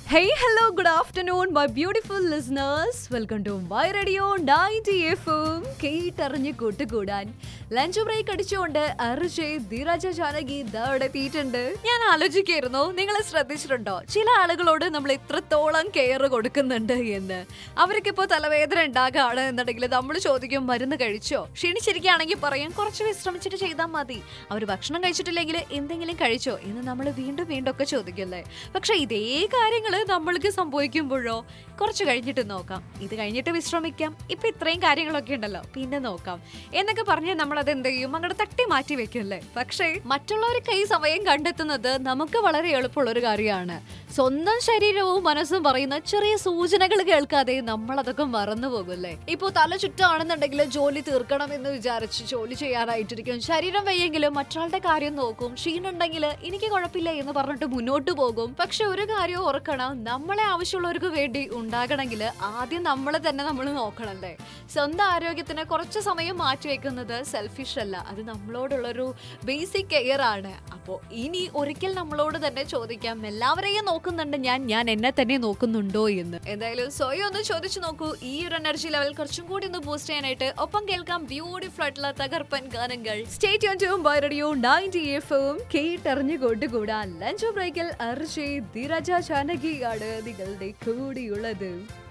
Hey, hello, good afternoon, my beautiful listeners. Welcome to My Radio 90 FM. കേട്ടറിഞ്ഞ് കൂട്ടുകൂടാൻ lunch break അടിച്ചുകൊണ്ട് അർജയ് ധീരജ ജാനകി ഇതവിടെ എത്തിയിട്ടുണ്ട് ഞാൻ ആലോചിക്കായിരുന്നു നിങ്ങൾ ശ്രദ്ധിച്ചിട്ടുണ്ടോ ചില ആളുകളോട് നമ്മൾ ഇത്രത്തോളം കെയർ കൊടുക്കുന്നുണ്ട് എന്ന് അവർക്കിപ്പോൾ തലവേദന ഉണ്ടാകുകയാണ് എന്നുണ്ടെങ്കിൽ നമ്മൾ ചോദിക്കും മരുന്ന് കഴിച്ചോ ക്ഷീണിച്ചിരിക്കുകയാണെങ്കിൽ പറയും കുറച്ച് വിശ്രമിച്ചിട്ട് ചെയ്താൽ മതി അവർ ഭക്ഷണം കഴിച്ചിട്ടില്ലെങ്കിൽ എന്തെങ്കിലും കഴിച്ചോ എന്ന് നമ്മൾ വീണ്ടും വീണ്ടും ഒക്കെ ചോദിക്കല്ലേ പക്ഷെ ഇതേ കാര്യങ്ങൾ നമ്മൾക്ക് സംഭവിക്കുമ്പോഴോ കുറച്ച് കഴിഞ്ഞിട്ട് നോക്കാം ഇത് കഴിഞ്ഞിട്ട് വിശ്രമിക്കാം ഇപ്പൊ ഇത്രയും കാര്യങ്ങളൊക്കെ ഉണ്ടല്ലോ പിന്നെ നോക്കാം എന്നൊക്കെ പറഞ്ഞ് നമ്മൾ അത് എന്ത് ചെയ്യും അങ്ങോട്ട് തട്ടി മാറ്റി വെക്കല്ലേ പക്ഷേ മറ്റുള്ളവർക്ക് ഈ സമയം കണ്ടെത്തുന്നത് നമുക്ക് വളരെ എളുപ്പമുള്ള ഒരു കാര്യമാണ് സ്വന്തം ശരീരവും മനസ്സും പറയുന്ന ചെറിയ സൂചനകൾ കേൾക്കാതെ നമ്മൾ അതൊക്കെ മറന്നു പോകുമല്ലേ ഇപ്പോൾ തല ചുറ്റാണെന്നുണ്ടെങ്കിൽ ജോലി തീർക്കണം എന്ന് വിചാരിച്ച് ജോലി ചെയ്യാനായിട്ടിരിക്കും ശരീരം വയ്യെങ്കിലും മറ്റൊരാളുടെ കാര്യം നോക്കും ക്ഷീണുണ്ടെങ്കിൽ എനിക്ക് കുഴപ്പമില്ല എന്ന് പറഞ്ഞിട്ട് മുന്നോട്ട് പോകും പക്ഷെ ഒരു കാര്യം ഓർക്കണം നമ്മളെ ആവശ്യമുള്ളവർക്ക് വേണ്ടി ഉണ്ടാകണമെങ്കിൽ ആദ്യം നമ്മളെ തന്നെ നമ്മൾ നോക്കണല്ലേ സ്വന്തം ആരോഗ്യത്തിന് കുറച്ച് സമയം മാറ്റി വെക്കുന്നത് സെൽഫിഷ് അല്ല അത് നമ്മളോടുള്ളൊരു ബേസിക് കെയർ ആണ് അപ്പോൾ ഇനി ഒരിക്കൽ നമ്മളോട് തന്നെ ചോദിക്കാം എല്ലാവരെയും നോക്കുന്നുണ്ട് ഞാൻ ഞാൻ എന്നെ തന്നെ നോക്കുന്നുണ്ടോ എന്ന് എന്തായാലും സ്വയം ഒന്ന് ചോദിച്ചു നോക്കൂ ഈ ഒരു എനർജി ലെവൽ കുറച്ചും കൂടി ഒന്ന് ബൂസ്റ്റ് ചെയ്യാനായിട്ട് ഒപ്പം കേൾക്കാം ബ്യൂട്ടിഫുൾ ആയിട്ടുള്ള തകർപ്പൻ ഗാനങ്ങൾ state on by radio ninety എഫും കേട്ടറിഞ്ഞു കൊണ്ടുകൂടാ ലഞ്ച് ബ്രേക്കിൽ അർജയ് ധീരജ ജാനകിയാണ് നിങ്ങളുടെ കൂടിയുള്ളത്